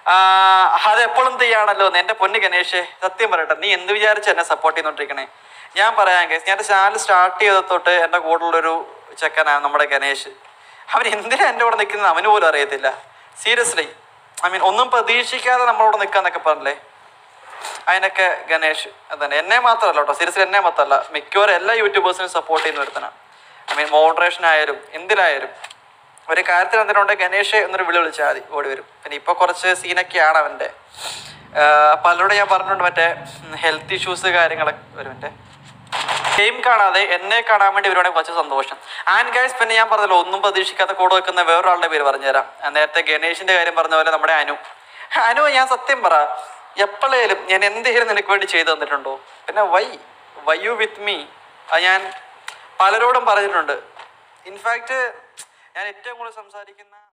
അത് എപ്പോഴും തീയാണല്ലോ എന്റെ പൊന്ന് ഗണേഷ് സത്യം പറയട്ടെ നീ എന്ത് വിചാരിച്ച് എന്നെ സപ്പോർട്ട് ചെയ്തോണ്ടിരിക്കണേ ഞാൻ പറയാം ഗൈസ് ഞാൻ ചാനൽ സ്റ്റാർട്ട് ചെയ്ത തൊട്ട് എൻ്റെ കൂടെയുള്ളൊരു ചെക്കനാണ് നമ്മുടെ ഗണേഷ് അവൻ എന്തിനാ എൻ്റെ കൂടെ നിൽക്കുന്നത് അവന് പോലും അറിയത്തില്ല സീരിയസ്ലി ഐ മീൻ ഒന്നും പ്രതീക്ഷിക്കാതെ നമ്മളോട് നിൽക്കാന്നൊക്കെ പറഞ്ഞില്ലേ അതിനൊക്കെ ഗണേഷ് അതന്നെ എന്നെ മാത്രമല്ല കേട്ടോ സീരിയസ്ലി എന്നെ മാത്രമല്ല മിക്കവാറും എല്ലാ യൂട്യൂബേഴ്സിനും സപ്പോർട്ട് ചെയ്യുന്ന ഒരുത്തനാണ് ഐ മീൻ മോഡറേഷൻ ആയാലും എന്തിലായാലും ഒരു കാര്യത്തിൽ എന്തിനുണ്ട് ഗണേഷ് എന്നൊരു വിളി വിളിച്ചാൽ മതി ഓടി വരും പിന്നെ ഇപ്പോൾ കുറച്ച് സീനൊക്കെയാണ് അവൻ്റെ പലരോട് ഞാൻ പറഞ്ഞിട്ടുണ്ട് മറ്റേ ഹെൽത്ത് ഇഷ്യൂസ് കാര്യങ്ങളൊക്കെ വരും എൻ്റെ ഗെയിം കാണാതെ എന്നെ കാണാൻ വേണ്ടി വരുവാണെങ്കിൽ കുറച്ച് സന്തോഷം ആൻഡ് ഗൈസ് പിന്നെ ഞാൻ പറഞ്ഞല്ലോ ഒന്നും പ്രതീക്ഷിക്കാത്ത കൂടെ വെക്കുന്ന വേറൊരാളുടെ പേര് പറഞ്ഞുതരാം ആ നേരത്തെ ഗണേഷിന്റെ കാര്യം പറഞ്ഞ പോലെ നമ്മുടെ അനു അനു ഞാൻ സത്യം പറ എപ്പോഴേലും ഞാൻ എന്തെങ്കിലും നിനക്ക് വേണ്ടി ചെയ്തു തന്നിട്ടുണ്ടോ പിന്നെ why why you with me അത് ഞാൻ പലരോടും പറഞ്ഞിട്ടുണ്ട് ഇൻഫാക്റ്റ് ഞാൻ ഏറ്റവും കൂടുതൽ സംസാരിക്കുന്ന